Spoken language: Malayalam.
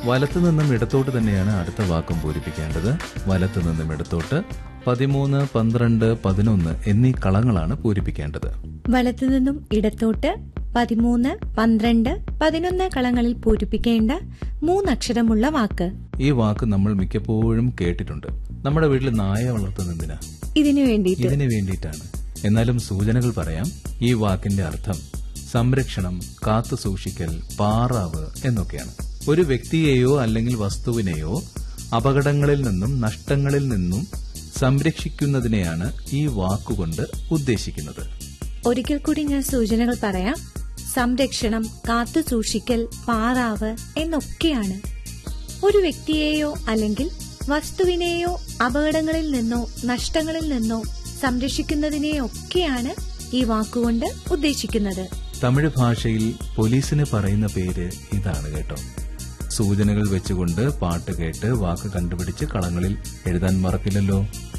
വലത്തു നിന്നും ഇടത്തോട്ട് തന്നെയാണ് അടുത്ത വാക്കും പൂരിപ്പിക്കേണ്ടത് വലത്തു നിന്നും ഇടത്തോട്ട് പതിമൂന്ന് പന്ത്രണ്ട് പതിനൊന്ന് എന്നീ കളങ്ങളാണ് പൂരിപ്പിക്കേണ്ടത് വലത്തുനിന്നും ഇടത്തോട്ട് പതിമൂന്ന് പന്ത്രണ്ട് പതിനൊന്ന് കളങ്ങളിൽ പൂരിപ്പിക്കേണ്ട മൂന്നക്ഷരമുള്ള വാക്ക് ഈ വാക്ക് നമ്മൾ മിക്കപ്പോഴും കേട്ടിട്ടുണ്ട് നമ്മുടെ വീട്ടിൽ നായ വളർത്തുന്നതിനാ ഇതിനു വേണ്ടിയിട്ട് ഇതിനു വേണ്ടിയിട്ടാണ് എന്നാലും സൂചനകൾ പറയാം ഈ വാക്കിന്റെ അർത്ഥം സംരക്ഷണം കാത്തു സൂക്ഷിക്കൽ പാറാവ് എന്നൊക്കെയാണ് ഒരു വ്യക്തിയെയോ അല്ലെങ്കിൽ വസ്തുവിനെയോ അപകടങ്ങളിൽ നിന്നും നഷ്ടങ്ങളിൽ നിന്നും സംരക്ഷിക്കുന്നതിനെയാണ് ഈ വാക്കുകൊണ്ട് ഉദ്ദേശിക്കുന്നത് ഒരിക്കൽ കൂടി ഞാൻ സൂചനകൾ പറയാം സംരക്ഷണം കാത്തു സൂക്ഷിക്കൽ പാറാവ് എന്നൊക്കെയാണ് ഒരു വ്യക്തിയെയോ അല്ലെങ്കിൽ വസ്തുവിനെയോ അപകടങ്ങളിൽ നിന്നോ നഷ്ടങ്ങളിൽ നിന്നോ സംരക്ഷിക്കുന്നതിനെയൊക്കെയാണ് ഈ വാക്കുകൊണ്ട് ഉദ്ദേശിക്കുന്നത് തമിഴ് ഭാഷയിൽ പോലീസിന് പറയുന്ന പേര് ഇതാണ് കേട്ടോ സൂചനകൾ വെച്ചുകൊണ്ട് പാട്ട് കേട്ട് വാക്ക് കണ്ടുപിടിച്ച് കളങ്ങളിൽ എഴുതാൻ മറക്കില്ലല്ലോ